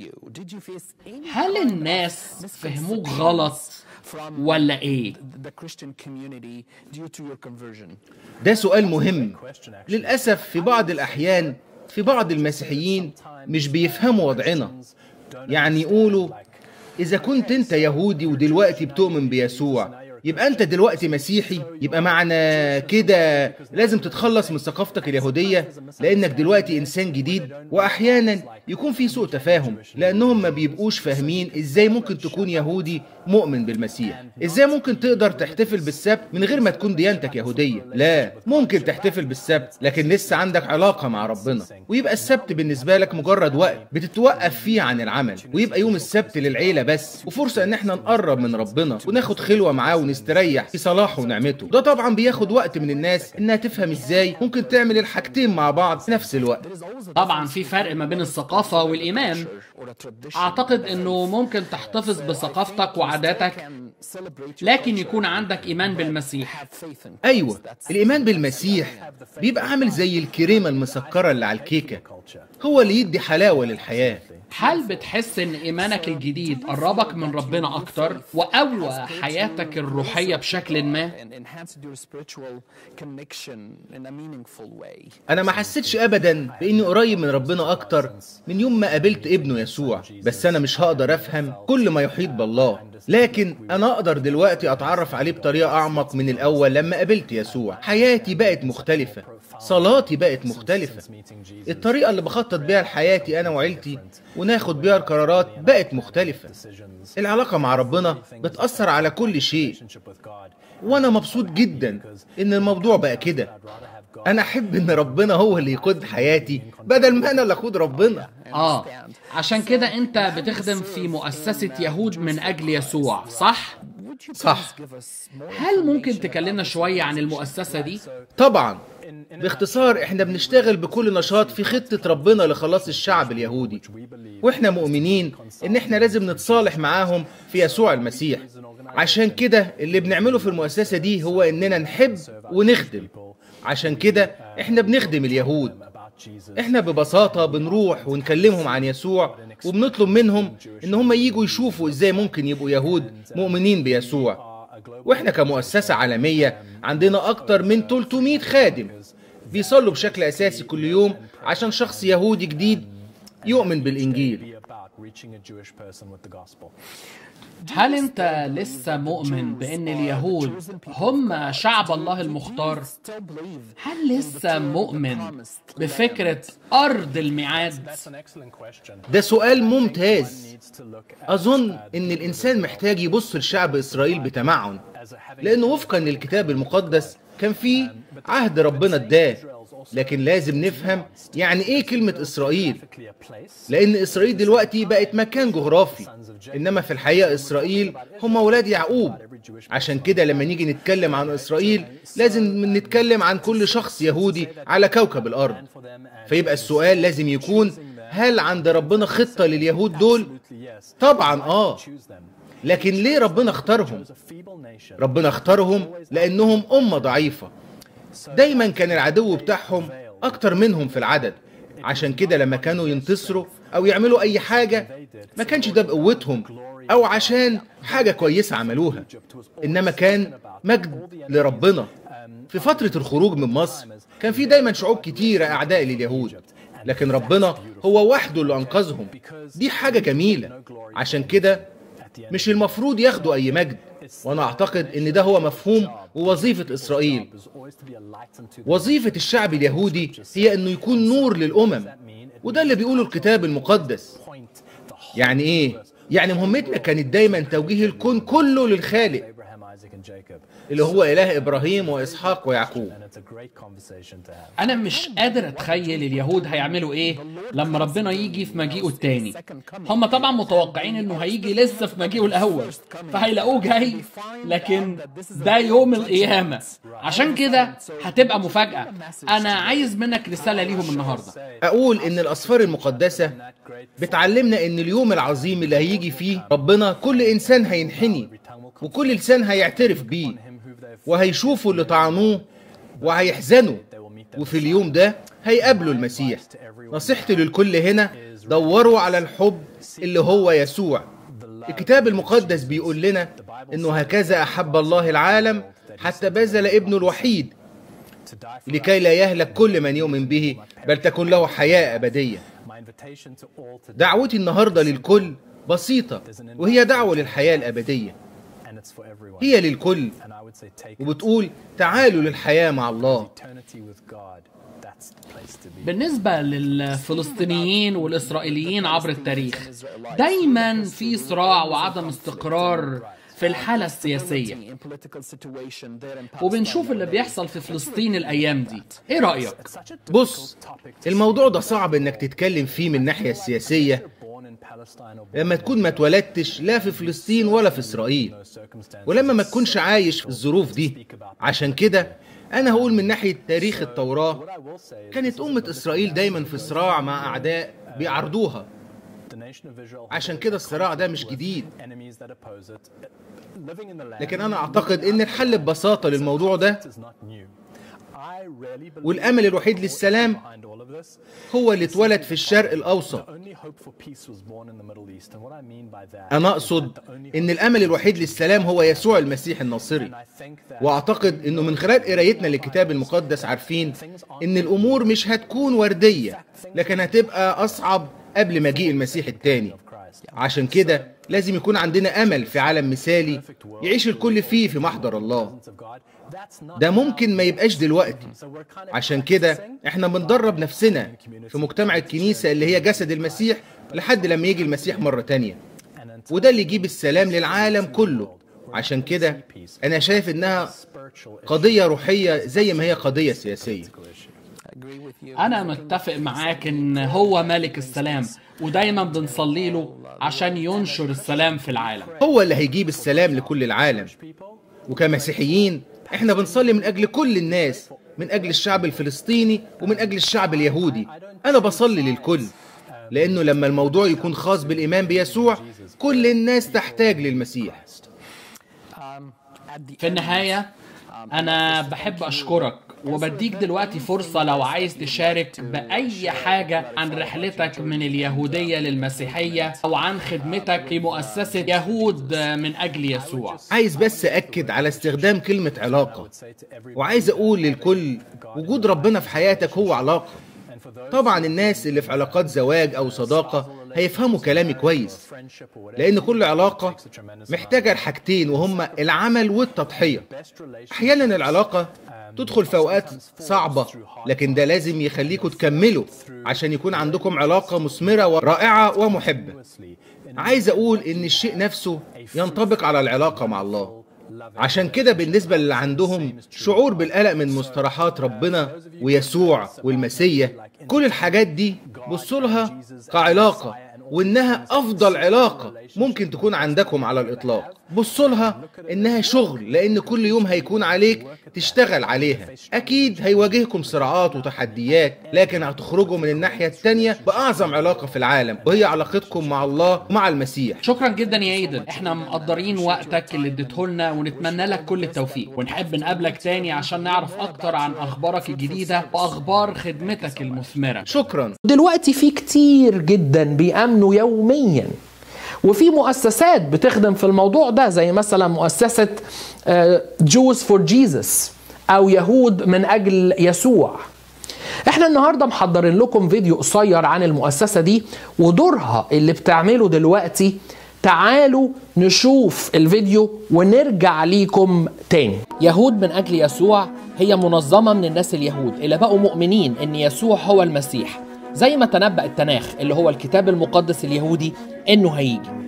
هل الناس فهموك غلط ولا ايه the Christian community due to your conversion? ده سؤال مهم Question actually. للأسف في بعض الأحيان في بعض المسيحيين مش بيفهموا وضعنا يعني يقولوا إذا كنت أنت يهودي ودلوقتي بتؤمن بيسوع يبقى أنت دلوقتي مسيحي يبقى معنى كده لازم تتخلص من ثقافتك اليهودية لأنك دلوقتي إنسان جديد وأحيانا يكون في سوء تفاهم لأنهم ما بيبقوش فاهمين إزاي ممكن تكون يهودي مؤمن بالمسيح إزاي ممكن تقدر تحتفل بالسبت من غير ما تكون ديانتك يهودية لا ممكن تحتفل بالسبت لكن لسه عندك علاقة مع ربنا ويبقى السبت بالنسبة لك مجرد وقت بتتوقف فيه عن العمل ويبقى يوم السبت للعيلة بس وفرصة ان احنا نقرب من ربنا وناخد خلوة معاه ونستريح في صلاحه ونعمته ده طبعا بياخد وقت من الناس انها تفهم ازاي ممكن تعمل الحاجتين مع بعض في نفس الوقت طبعا في فرق ما بين الثقافة والإيمان أعتقد أنه ممكن تحتفظ بثقافتك وعاداتك لكن يكون عندك إيمان بالمسيح ايوه الايمان بالمسيح بيبقى عامل زي الكريمة المسكرة اللي على الكيكة هو اللي يدي حلاوة للحياة هل بتحس ان ايمانك الجديد قربك من ربنا اكتر وقوى حياتك الروحيه بشكل ما and enhanced your spiritual connection in a meaningful way. انا ما حسيتش ابدا باني قريب من ربنا اكتر من يوم ما قابلت ابنه يسوع بس انا مش هقدر افهم كل ما يحيط بالله لكن انا اقدر دلوقتي اتعرف عليه بطريقه اعمق من الاول لما قابلت يسوع حياتي بقت مختلفه صلاتي بقت مختلفه الطريقه اللي بخطط بيها لحياتي انا وعيلتي وناخد بيها القرارات بقت مختلفه العلاقه مع ربنا بتاثر على كل شيء وانا مبسوط جدا ان الموضوع بقى كده انا احب ان ربنا هو اللي يقود حياتي بدل ما انا اللي اقود ربنا اه عشان كده انت بتخدم في مؤسسه يهود من اجل يسوع صح Would you صح. please give us more هل ممكن تكلمنا شويه عن المؤسسه دي طبعا باختصار احنا بنشتغل بكل نشاط في خطة ربنا لخلاص الشعب اليهودي واحنا مؤمنين ان احنا لازم نتصالح معاهم في يسوع المسيح عشان كده اللي بنعمله في المؤسسة دي هو اننا نحب ونخدم عشان كده احنا بنخدم اليهود احنا ببساطة بنروح ونكلمهم عن يسوع وبنطلب منهم ان هم ييجوا يشوفوا ازاي ممكن يبقوا يهود مؤمنين بيسوع واحنا كمؤسسة عالمية عندنا اكتر من 300 خادم بيصلوا بشكل اساسي كل يوم عشان شخص يهودي جديد يؤمن بالانجيل هل انت لسه مؤمن بان اليهود هم شعب الله المختار still believe هل لسه مؤمن بفكره ارض الميعاد ده سؤال ممتاز اظن ان الانسان محتاج يبص لشعب اسرائيل بتمعن لانه وفقا للكتاب المقدس كان في عهد ربنا اداه لكن لازم نفهم يعني ايه كلمة اسرائيل لان اسرائيل دلوقتي بقت مكان جغرافي انما في الحقيقة اسرائيل هم ولاد يعقوب عشان كده لما نيجي نتكلم عن اسرائيل لازم نتكلم عن كل شخص يهودي على كوكب الارض فيبقى السؤال لازم يكون هل عند ربنا خطة لليهود دول طبعا اه لكن ليه ربنا اختارهم ربنا اختارهم لانهم امة ضعيفة دايما كان العدو بتاعهم اكتر منهم في العدد عشان كده لما كانوا ينتصروا او يعملوا اي حاجة ما كانش ده بقوتهم او عشان حاجة كويسة عملوها انما كان مجد لربنا في فترة الخروج من مصر كان في دايما شعوب كتيرة اعداء لليهود لكن ربنا هو وحده اللي انقذهم دي حاجة جميلة عشان كده مش المفروض ياخدوا اي مجد وانا اعتقد ان ده هو مفهوم ووظيفة اسرائيل وظيفة الشعب اليهودي هي انه يكون نور للامم وده اللي بيقوله الكتاب المقدس يعني ايه يعني مهمتنا كانت دايما توجيه الكون كله للخالق Isaac and Jacob. اللي هو إله إبراهيم وإسحاق ويعقوب And it's a great conversation to have. انا مش قادر اتخيل اليهود هيعملوا ايه لما ربنا يجي في مجيئه التاني هم طبعا متوقعين انه هيجي لسه في مجيئه الاول فهيلاقوه جاي لكن ده يوم القيامة عشان كده هتبقى مفاجأة انا عايز منك رسالة ليهم النهاردة أقول إن الأسفار المقدسة بتعلمنا إن اليوم العظيم اللي هيجي فيه ربنا كل إنسان هينحني وكل لسان هيعترف بيه وهيشوفوا اللي طعنوه وهيحزنوا وفي اليوم ده هيقابلوا المسيح نصيحتي للكل هنا دوروا على الحب اللي هو يسوع الكتاب المقدس بيقول لنا انه هكذا احب الله العالم حتى بذل ابنه الوحيد To die for لكي لا يهلك كل من يؤمن به بل تكون له حياة أبدية my invitation to all today, دعوتي النهاردة للكل بسيطة وهي دعوة للحياة الأبدية and it's for everyone. هي للكل And I would say take it. وبتقول تعالوا للحياة مع الله eternity with God. That's the place to be. بالنسبة للفلسطينيين والإسرائيليين عبر التاريخ دايما في صراع وعدم استقرار في الحالة السياسية وبنشوف اللي بيحصل في فلسطين الأيام دي إيه رأيك؟ بص الموضوع ده صعب انك تتكلم فيه من الناحية السياسية Born in Palestine or لما تكون ما اتولدتش لا في فلسطين ولا في إسرائيل circumstances. ولما ما تكونش عايش في الظروف دي عشان كده أنا هقول من ناحية تاريخ التوراة What I will say is كانت أمة إسرائيل دايما في صراع مع أعداء بيعرضوها the nation of Israel عشان كده الصراع ده مش جديد enemies that oppose it. Living in the land لكن أنا أعتقد إن الحل ببساطة للموضوع ده is not new. I really believe والأمل الوحيد للسلام behind all of this. هو اللي اتولد في الشرق الأوسط The only hope for peace was born in the Middle East. And what I mean by that أنا is أقصد that the only إن الأمل الوحيد للسلام هو يسوع المسيح الناصري And I think that واعتقد انه من خلال قرايتنا للكتاب المقدس عارفين ان الامور مش هتكون ورديه لكن هتبقى اصعب قبل مجيء المسيح التاني عشان كده لازم يكون عندنا امل في عالم مثالي يعيش الكل فيه في محضر الله of God, that's not ده ممكن ما يبقاش دلوقتي so we're kind of عشان كده احنا بندرب نفسنا في مجتمع الكنيسه اللي هي جسد المسيح لحد لما يجي المسيح مره تانيه and until وده اللي يجيب السلام للعالم كله عشان كده انا شايف انها spiritual قضية روحية زي ما هي قضية سياسية أنا متفق معاك إن هو ملك السلام ودايما بنصلي له عشان ينشر السلام في العالم هو اللي هيجيب السلام لكل العالم وكمسيحيين احنا بنصلي من اجل كل الناس من اجل الشعب الفلسطيني ومن اجل الشعب اليهودي انا بصلي للكل لانه لما الموضوع يكون خاص بالايمان بيسوع كل الناس تحتاج للمسيح في النهاية أنا بحب أشكرك وبديك دلوقتي فرصة لو عايز تشارك بأي حاجة عن رحلتك من اليهودية للمسيحية أو عن خدمتك في مؤسسة يهود من أجل يسوع عايز بس اكد على استخدام كلمة علاقة say to every وعايز اقول للكل وجود ربنا في حياتك هو علاقة طبعا الناس اللي في علاقات زواج او صداقة هيفهموا كلامي كويس friendship or whatever لان كل علاقة محتاجة الحاجتين وهما العمل والتضحية best relationship احيانا العلاقة تدخل في اوقات صعبة لكن ده لازم يخليكم تكملوا عشان يكون عندكم علاقة مثمرة ورائعة ومحبة عايز اقول ان الشيء نفسه ينطبق على العلاقة مع الله عشان كده بالنسبة للي عندهم شعور بالقلق من مصطلحات ربنا ويسوع والمسيح كل الحاجات دي بصوا لها كعلاقة وإنها أفضل علاقة ممكن تكون عندكم على الإطلاق بصوا لها إنها شغل لأن كل يوم هيكون عليك تشتغل عليها أكيد هيواجهكم صراعات وتحديات لكن هتخرجوا من الناحية التانية بأعظم علاقة في العالم وهي علاقتكم مع الله ومع المسيح شكرا جدا يا ايدن احنا مقدرين وقتك اللي اديته لنا ونتمنى لك كل التوفيق ونحب نقابلك تاني عشان نعرف اكتر عن اخبارك الجديدة واخبار خدمتك المثمرة شكرا دلوقتي في كتير جدا بيأمنوا يوميا وفي مؤسسات بتخدم في الموضوع ده زي مثلا مؤسسة جوز فور جيسس أو يهود من أجل يسوع احنا النهارده محضرين لكم فيديو قصير عن المؤسسة دي ودورها اللي بتعمله دلوقتي تعالوا نشوف الفيديو ونرجع ليكم تاني يهود من أجل يسوع هي منظمة من الناس اليهود اللي بقوا مؤمنين ان يسوع هو المسيح زي ما تنبأ التناخ اللي هو الكتاب المقدس اليهودي انه هيجي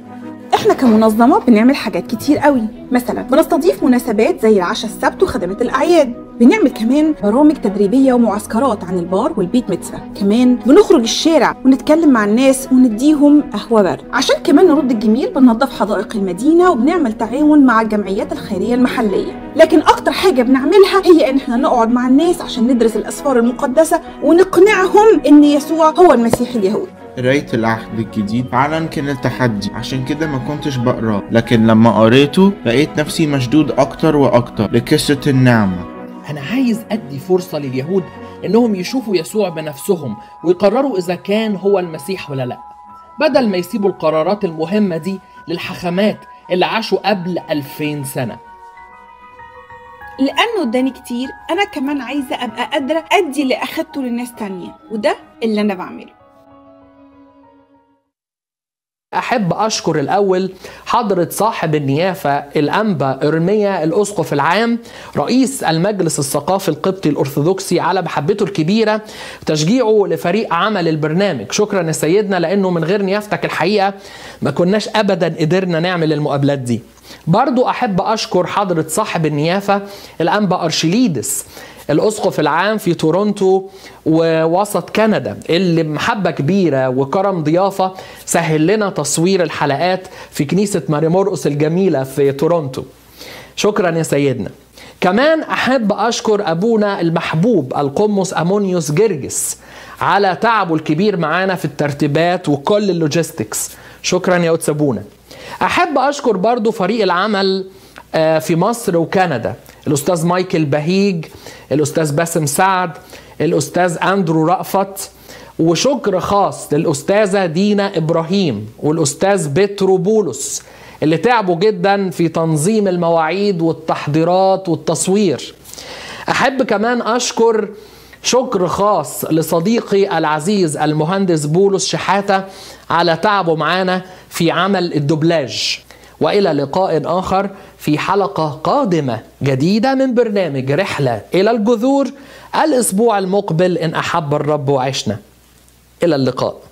احنا كمنظمة بنعمل حاجات كتير قوي مثلا بنستضيف مناسبات زي العشاء السبت وخدمات الأعياد بنعمل كمان برامج تدريبية ومعسكرات عن البار والبيت متسفة كمان بنخرج الشارع ونتكلم مع الناس ونديهم قهوة برد عشان كمان نرد الجميل بننظف حدائق المدينة وبنعمل تعاون مع الجمعيات الخيرية المحلية لكن أكتر حاجة بنعملها هي إن احنا نقعد مع الناس عشان ندرس الأسفار المقدسة ونقنعهم إن يسوع هو المسيح اليهودي قراية العهد الجديد فعلا كان التحدي عشان كده ما كنتش بقراه لكن لما قريته لقيت نفسي مشدود أكتر وأكتر لقصة النعمة أنا عايز أدي فرصة لليهود إنهم يشوفوا يسوع بنفسهم ويقرروا إذا كان هو المسيح ولا لأ بدل ما يسيبوا القرارات المهمة دي للحكمات اللي عاشوا قبل 2000 سنة لأنه اداني كتير أنا كمان عايزة أبقى قادرة أدي اللي أخدته لناس تانية وده اللي أنا بعمله أحب أشكر الأول حضرة صاحب النيافة الأنبا إرميا الأسقف العام رئيس المجلس الثقافي القبطي الأرثوذكسي على محبته الكبيرة تشجيعه لفريق عمل البرنامج شكرا يا سيدنا لأنه من غير نيافتك الحقيقة ما كناش أبدا قدرنا نعمل المقابلات دي برضو أحب أشكر حضرة صاحب النيافة الأنبا أرشليدس الأسقف العام في تورونتو ووسط كندا اللي بمحبة كبيرة وكرم ضيافة سهل لنا تصوير الحلقات في كنيسة ماري مرقس الجميلة في تورونتو شكرا يا سيدنا كمان أحب أشكر أبونا المحبوب القمص أمونيوس جرجس على تعبه الكبير معانا في الترتيبات وكل اللوجيستكس شكرا يا قدس أبونا أحب أشكر برضو فريق العمل في مصر وكندا الأستاذ مايكل بهيج الأستاذ باسم سعد الأستاذ أندرو رأفت وشكر خاص للأستاذة دينا إبراهيم والأستاذ بيترو بولس اللي تعبوا جدا في تنظيم المواعيد والتحضيرات والتصوير أحب كمان أشكر شكر خاص لصديقي العزيز المهندس بولس شحاتة على تعبه معانا في عمل الدبلاج والى لقاء اخر في حلقه قادمه جديده من برنامج رحله الى الجذور الاسبوع المقبل ان احب الرب وعشنا الى اللقاء